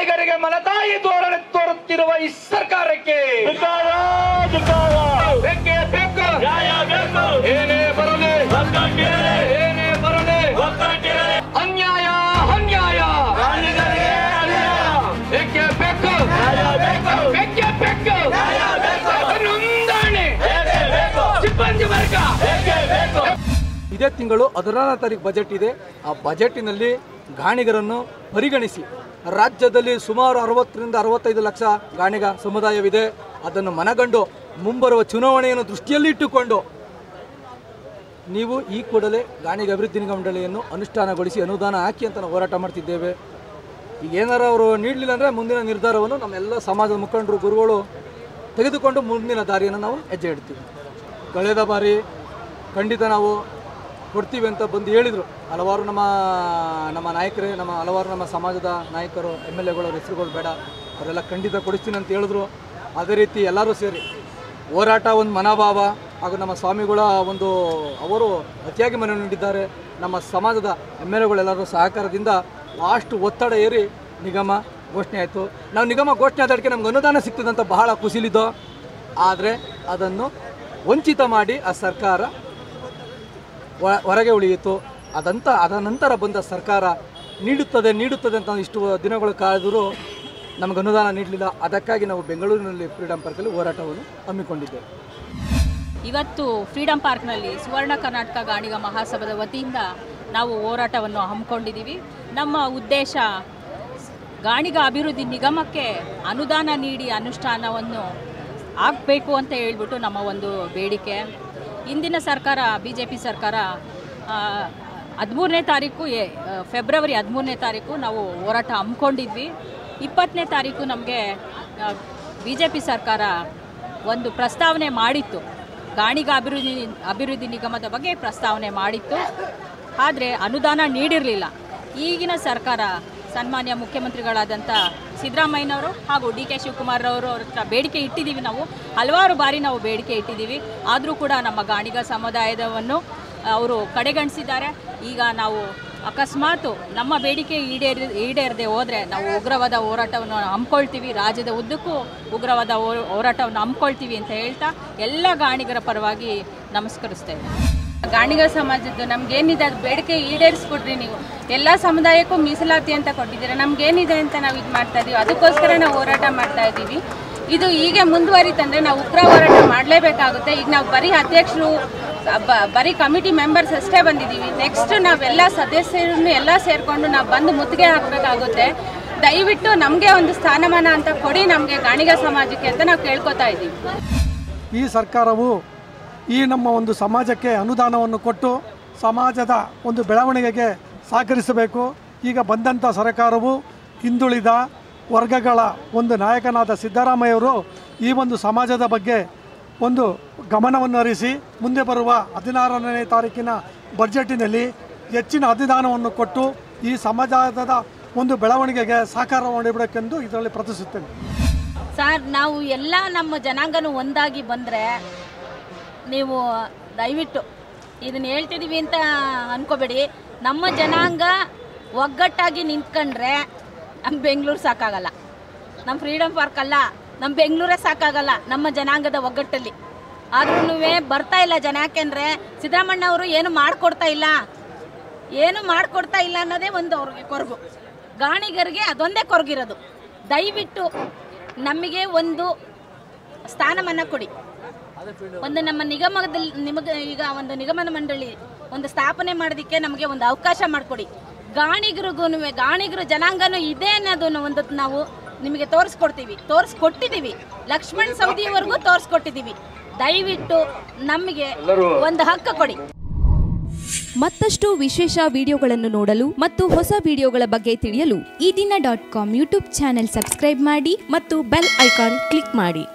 ಗಾಣಿಗರಿಗೆ ಮಲತಾಯಿ ಧೋರಣೆ ತೋರುತ್ತಿರುವ ಈ ಸರ್ಕಾರಕ್ಕೆ ಧಿಕ್ಕಾರ, ಧಿಕ್ಕಾರ. ಬೇಕೇ ಬೇಕು ನ್ಯಾಯ ಬೇಕು. ಏನೇ ಬರಲಿ ಒಗ್ಗಟ್ಟಿರಲಿ. ಏನೇ ಬರಲಿ ಒಗ್ಗಟ್ಟಿರಲಿ. ಅನ್ಯಾಯ ಅನ್ಯಾಯ ಗಾಣಿಗರಿಗೆ ಅನ್ಯಾಯ. ಬೇಕೇ ಬೇಕು ನ್ಯಾಯ ಬೇಕು. ಬೇಕೇ ಬೇಕು ನ್ಯಾಯ ಬೇಕು. ನೋಂದಣಿ ಬೇಕೇ ಬೇಕು. ಸಿಬ್ಬಂದಿ ವರ್ಗ ಬೇಕೇ ಬೇಕು. ಇದೇ ತಿಂಗಳು ಹದಿನಾರನೇ ತಾರೀಕು ಬಜೆಟ್ ಇದೆ ಆ ಬಜೆಟಿನಲ್ಲಿ ಗಾಣಿಗರನ್ನು ಪರಿಗಣಿಸಿ ರಾಜ್ಯದಲ್ಲಿ ಸುಮಾರು ಅರವತ್ತರಿಂದ ಅರವತ್ತೈದು ಲಕ್ಷ ಗಾಣಿಗ ಸಮುದಾಯವಿದೆ ಅದನ್ನು ಮನಗಂಡು ಮುಂಬರುವ ಚುನಾವಣೆಯನ್ನು ದೃಷ್ಟಿಯಲ್ಲಿಟ್ಟುಕೊಂಡು ನೀವು ಈ ಕೂಡಲೇ ಗಾಣಿಗ ಅಭಿವೃದ್ಧಿ ನಿಗಮ ಮಂಡಳಿಯನ್ನು ಅನುಷ್ಠಾನಗೊಳಿಸಿ ಅನುದಾನ ಹಾಕಿ ಅಂತ ನಾವು ಹೋರಾಟ ಮಾಡ್ತಿದ್ದೇವೆ ಈಗ ಏನಾರ ಅವರು ನೀಡಲಿಲ್ಲ ಅಂದರೆ ಮುಂದಿನ ನಿರ್ಧಾರವನ್ನು ನಮ್ಮೆಲ್ಲ ಸಮಾಜದ ಮುಖಂಡರು ಗುರುಗಳು ತೆಗೆದುಕೊಂಡು ಮುಂದಿನ ದಾರಿಯನ್ನು ನಾವು ಹೆಜ್ಜೆ ಇಡ್ತೀವಿ ಕಳೆದ ಬಾರಿ ಖಂಡಿತ ನಾವು ಕೊಡ್ತೀವಿ ಅಂತ ಬಂದು ಹೇಳಿದರು ಹಲವಾರು ನಮ್ಮ ನಮ್ಮ ನಾಯಕರೇ ನಮ್ಮ ಹಲವಾರು ನಮ್ಮ ಸಮಾಜದ ನಾಯಕರು ಎಮ್ ಎಲ್ ಎಗಳು ಹೆಸರುಗಳು ಬೇಡ ಅವರೆಲ್ಲ ಖಂಡಿತ ಕೊಡಿಸ್ತೀನಿ ಅಂತ ಹೇಳಿದ್ರು ಅದೇ ರೀತಿ ಎಲ್ಲರೂ ಸೇರಿ ಹೋರಾಟ ಒಂದು ಮನೋಭಾವ ಹಾಗೂ ನಮ್ಮ ಸ್ವಾಮಿಗಳ ಒಂದು ಅವರು ಅತಿಯಾಗಿ ಮನವಿ ನೀಡಿದ್ದಾರೆ ನಮ್ಮ ಸಮಾಜದ ಎಮ್ ಎಲ್ ಎಗಳೆಲ್ಲರೂ ಸಹಕಾರದಿಂದ ಅಷ್ಟು ಒತ್ತಡ ಏರಿ ನಿಗಮ ಘೋಷಣೆ ಆಯಿತು ನಾವು ನಿಗಮ ಘೋಷಣೆ ಆದಕ್ಕೆ ನಮ್ಗೆ ಅನುದಾನ ಸಿಗ್ತದೆ ಅಂತ ಬಹಳ ಖುಷಿಲಿದ್ದೋ ಆದರೆ ಅದನ್ನು ವಂಚಿತ ಮಾಡಿ ಆ ಸರ್ಕಾರ ಹೊ- ಹೊರಗೆ ಉಳಿಯಿತು ಅದಂತ ಅದ ನಂತರ ಬಂದ ಸರ್ಕಾರ ನೀಡುತ್ತದೆ ನೀಡುತ್ತದೆ ಅಂತ ಇಷ್ಟು ದಿನಗಳು ಕಾದರೂ ನಮಗೆ ಅನುದಾನ ನೀಡಲಿಲ್ಲ ಅದಕ್ಕಾಗಿ ನಾವು ಬೆಂಗಳೂರಿನಲ್ಲಿ ಫ್ರೀಡಮ್ ಪಾರ್ಕಲ್ಲಿ ಹೋರಾಟವನ್ನು ಹಮ್ಮಿಕೊಂಡಿದ್ದೇವೆ ಇವತ್ತು ಫ್ರೀಡಂ ಪಾರ್ಕ್ನಲ್ಲಿ ಸುವರ್ಣ ಕರ್ನಾಟಕ ಗಾಣಿಗ ಮಹಾಸಭಾದ ವತಿಯಿಂದ ನಾವು ಹೋರಾಟವನ್ನು ಹಮ್ಮಿಕೊಂಡಿದ್ದೀವಿ ನಮ್ಮ ಉದ್ದೇಶ ಗಾಣಿಗ ಅಭಿವೃದ್ಧಿ ನಿಗಮಕ್ಕೆ ಅನುದಾನ ನೀಡಿ ಅನುಷ್ಠಾನವನ್ನು ಆಗಬೇಕು ಅಂತ ಹೇಳ್ಬಿಟ್ಟು ನಮ್ಮ ಒಂದು ಬೇಡಿಕೆ ಇಂದಿನ ಸರ್ಕಾರ ಬಿ ಜೆ ಪಿ ಸರ್ಕಾರ ಹದಿಮೂರನೇ ತಾರೀಕು ಎ- ಆ, ಫೆಬ್ರವರಿ ಹದಿಮೂರನೇ ತಾರೀಕು ನಾವು ಹೋರಾಟ ಹಮ್ಮಿಕೊಂಡಿದ್ವಿ ಇಪ್ಪತ್ತನೇ ತಾರೀಕು ನಮಗೆ ಬಿ ಜೆ ಪಿ ಸರ್ಕಾರ ಒಂದು ಪ್ರಸ್ತಾವನೆ ಮಾಡಿತ್ತು ಗಾಣಿಗ ಅಭಿವೃದ್ಧಿ ಅಭಿವೃದ್ಧಿ ನಿಗಮದ ಬಗ್ಗೆ ಪ್ರಸ್ತಾವನೆ ಮಾಡಿತ್ತು ಆದರೆ ಅನುದಾನ ನೀಡಿರಲಿಲ್ಲ ಈಗಿನ ಸರ್ಕಾರ ಸನ್ಮಾನ್ಯ ಮುಖ್ಯಮಂತ್ರಿಗಳಾದಂಥ ಸಿದ್ದರಾಮಯ್ಯನವರು ಹಾಗೂ ಡಿ ಕೆ ಶಿವಕುಮಾರ್ ಅವರು ಅವ್ರ ಹತ್ರ ಬೇಡಿಕೆ ಇಟ್ಟಿದ್ದೀವಿ ನಾವು ಹಲವಾರು ಬಾರಿ ನಾವು ಬೇಡಿಕೆ ಇಟ್ಟಿದ್ದೀವಿ ಆದರೂ ಕೂಡ ನಮ್ಮ ಗಾಣಿಗ ಸಮುದಾಯದವನ್ನು ಅವರು ಕಡೆಗಣಿಸಿದ್ದಾರೆ ಈಗ ನಾವು ಅಕಸ್ಮಾತ್ ನಮ್ಮ ಬೇಡಿಕೆ ಈಡೇರಿ ಈಡೇರದೆ ಹೋದರೆ ನಾವು ಉಗ್ರವಾದ ಹೋರಾಟವನ್ನು ಹಮ್ಮಿಕೊಳ್ತೀವಿ ರಾಜ್ಯದ ಉದ್ದಕ್ಕೂ ಉಗ್ರವಾದ ಹೋ- ಹೋರಾಟವನ್ನು ಹಮ್ಮಿಕೊಳ್ತೀವಿ ಅಂತ ಹೇಳ್ತಾ ಎಲ್ಲ ಗಾಣಿಗರ ಪರವಾಗಿ ನಮಸ್ಕರಿಸ್ತೇವೆ ಗಾಣಿಗ ಸಮಾಜದ್ದು ನಮ್ಗೇನಿದೆ ಅದು ಬೇಡಿಕೆ ಈಡೇರಿಸ್ಕೊಡ್ರಿ ನೀವು ಎಲ್ಲ ಸಮುದಾಯಕ್ಕೂ ಮೀಸಲಾತಿ ಅಂತ ಕೊಟ್ಟಿದ್ದೀರಾ ನಮ್ಗೇನಿದೆ ಅಂತ ನಾವು ಇದು ಮಾಡ್ತಾ ಇದೀವಿ ಅದಕ್ಕೋಸ್ಕರ ನಾವು ಹೋರಾಟ ಮಾಡ್ತಾ ಇದ್ದೀವಿ ಇದು ಹೀಗೆ ಮುಂದುವರಿತಂದ್ರೆ ನಾವು ಉಗ್ರ ಹೋರಾಟ ಮಾಡಲೇಬೇಕಾಗುತ್ತೆ ಈಗ ನಾವು ಬರೀ ಅಧ್ಯಕ್ಷರು ಬ- ಬರೀ ಕಮಿಟಿ ಮೆಂಬರ್ಸ್ ಅಷ್ಟೇ ಬಂದಿದ್ದೀವಿ ನೆಕ್ಸ್ಟ್ ನಾವೆಲ್ಲ ಸದಸ್ಯರನ್ನು ಎಲ್ಲ ಸೇರಿಕೊಂಡು ನಾವು ಬಂದು ಮುತ್ತಿಗೆ ಹಾಕಬೇಕಾಗುತ್ತೆ ದಯವಿಟ್ಟು ನಮಗೆ ಒಂದು ಸ್ಥಾನಮಾನ ಅಂತ ಕೊಡಿ ನಮಗೆ ಗಾಣಿಗ ಸಮಾಜಕ್ಕೆ ಅಂತ ನಾವು ಕೇಳ್ಕೊತಾ ಇದ್ದೀವಿ ಈ ಸರ್ಕಾರವು ಈ ನಮ್ಮ ಒಂದು ಸಮಾಜಕ್ಕೆ ಅನುದಾನವನ್ನು ಕೊಟ್ಟು ಸಮಾಜದ ಒಂದು ಬೆಳವಣಿಗೆಗೆ ಸಹಕರಿಸಬೇಕು ಈಗ ಬಂದಂಥ ಸರ್ಕಾರವು ಹಿಂದುಳಿದ ವರ್ಗಗಳ ಒಂದು ನಾಯಕನಾದ ಸಿದ್ದರಾಮಯ್ಯವರು ಈ ಒಂದು ಸಮಾಜದ ಬಗ್ಗೆ ಒಂದು ಗಮನವನ್ನು ಹರಿಸಿ ಮುಂದೆ ಬರುವ ಹದಿನಾರನೇ ತಾರೀಕಿನ ಬಜೆಟಿನಲ್ಲಿ ಹೆಚ್ಚಿನ ಅನುದಾನವನ್ನು ಕೊಟ್ಟು ಈ ಸಮಾಜದ ಒಂದು ಬೆಳವಣಿಗೆಗೆ ಸಹಕಾರ ಮಾಡಿಬಿಡಬೇಕೆಂದು ಇದರಲ್ಲಿ ಪ್ರತಿಸುತ್ತೇನೆ ಸರ್ ನಾವು ಎಲ್ಲ ನಮ್ಮ ಜನಾಂಗನೂ ಒಂದಾಗಿ ಬಂದರೆ ನೀವು ದಯವಿಟ್ಟು ಇದನ್ನ ಹೇಳ್ತಿದ್ದೀವಿ ಅಂತ ಅನ್ಕೋಬೇಡಿ ನಮ್ಮ ಜನಾಂಗ ಒಗ್ಗಟ್ಟಾಗಿ ನಿಂತ್ಕೊಂಡ್ರೆ ನಮ್ಮ ಬೆಂಗಳೂರು ಸಾಕಾಗಲ್ಲ ನಮ್ಮ ಫ್ರೀಡಮ್ ಪಾರ್ಕ್ ಅಲ್ಲ ನಮ್ಮ ಬೆಂಗಳೂರೇ ಸಾಕಾಗಲ್ಲ ನಮ್ಮ ಜನಾಂಗದ ಒಗ್ಗಟ್ಟಲ್ಲಿ ಆದ್ರೂ ಬರ್ತಾ ಇಲ್ಲ ಜನ ಯಾಕೆಂದರೆ ಸಿದ್ದರಾಮಣ್ಣ ಅವರು ಏನು ಮಾಡಿಕೊಡ್ತಾ ಇಲ್ಲ ಏನು ಮಾಡಿಕೊಡ್ತಾ ಇಲ್ಲ ಅನ್ನೋದೇ ಒಂದು ಅವ್ರಿಗೆ ಕೊರಗು ಗಾಣಿಗರಿಗೆ ಅದೊಂದೇ ಕೊರಗಿರೋದು ದಯವಿಟ್ಟು ನಮಗೆ ಒಂದು ಸ್ಥಾನಮಾನ ಕೊಡಿ ಒಂದು ನಮ್ಮ ನಿಗಮದಲ್ಲಿ ನಿಮಗೆ ಈಗ ಒಂದು ನಿಗಮನ ಮಂಡಳಿ ಒಂದು ಸ್ಥಾಪನೆ ಮಾಡೋದಕ್ಕೆ ನಮಗೆ ಒಂದು ಅವಕಾಶ ಮಾಡಿಕೊಡಿ ಗಾಣಿಗರಿಗೂ ಗಾಣಿಗರು ಜನಾಂಗನೂ ಇದೆ ಅನ್ನೋದನ್ನು ಒಂದು ನಾವು ನಿಮಗೆ ತೋರಿಸ್ಕೊಡ್ತೀವಿ ತೋರಿಸ್ಕೊಟ್ಟಿದ್ದೀವಿ ಲಕ್ಷ್ಮಣ್ ಸವದಿಯವರೆಗೂ ತೋರಿಸ್ಕೊಟ್ಟಿದ್ದೀವಿ ದಯವಿಟ್ಟು ನಮಗೆ ಒಂದು ಹಕ್ಕು ಕೊಡಿ ಮತ್ತಷ್ಟು ವಿಶೇಷ ವಿಡಿಯೋಗಳನ್ನು ನೋಡಲು ಮತ್ತು ಹೊಸ ವಿಡಿಯೋಗಳ ಬಗ್ಗೆ ತಿಳಿಯಲು Ee Dina dot com YouTube channel subscribe ಮಾಡಿ ಮತ್ತು ಬೆಲ್ ಐಕಾನ್ ಕ್ಲಿಕ್ ಮಾಡಿ